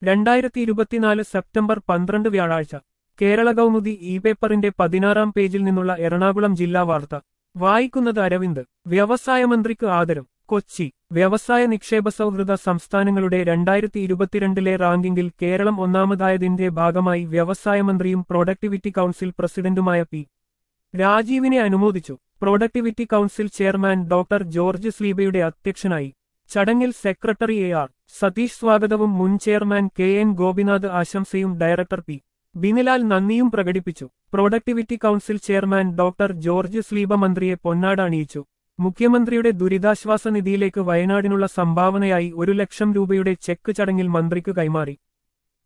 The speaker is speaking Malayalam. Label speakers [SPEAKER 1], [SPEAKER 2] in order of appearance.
[SPEAKER 1] രണ്ടായിരത്തി ഇരുപത്തിനാല് സെപ്റ്റംബർ പന്ത്രണ്ട് വ്യാഴാഴ്ച കേരള കൗമുദി ഇ പേപ്പറിന്റെ പതിനാറാം പേജിൽ നിന്നുള്ള എറണാകുളം ജില്ലാ വാർത്ത വായിക്കുന്നത് അരവിന്ദ് വ്യവസായ മന്ത്രിക്ക് ആദരം കൊച്ചി വ്യവസായ നിക്ഷേപ സൗഹൃദ സംസ്ഥാനങ്ങളുടെ രണ്ടായിരത്തി ഇരുപത്തിരണ്ടിലെ റാങ്കിങ്ങിൽ കേരളം ഒന്നാമതായതിന്റെ ഭാഗമായി വ്യവസായ മന്ത്രിയും പ്രൊഡക്ടിവിറ്റി കൗൺസിൽ പ്രസിഡന്റുമായ പി രാജീവിനെ അനുമോദിച്ചു productivity council chairman doctor George സ്ലീബയുടെ അധ്യക്ഷനായി ചടങ്ങിൽ സെക്രട്ടറി എ ആർ സതീഷ് സ്വാഗതവും മുൻ ചെയർമാൻ കെ എൻ ഗോപിനാഥ് ആശംസയും ഡയറക്ടർ പി ബിനിലാൽ നന്ദിയും പ്രകടിപ്പിച്ചു productivity council chairman doctor George Sleeba മന്ത്രിയെ പൊന്നാട അണിയിച്ചു മുഖ്യമന്ത്രിയുടെ ദുരിതാശ്വാസ നിധിയിലേക്ക് വയനാടിനുള്ള സംഭാവനയായി ഒരു ലക്ഷം രൂപയുടെ ചെക്ക് ചടങ്ങിൽ മന്ത്രിക്ക് കൈമാറി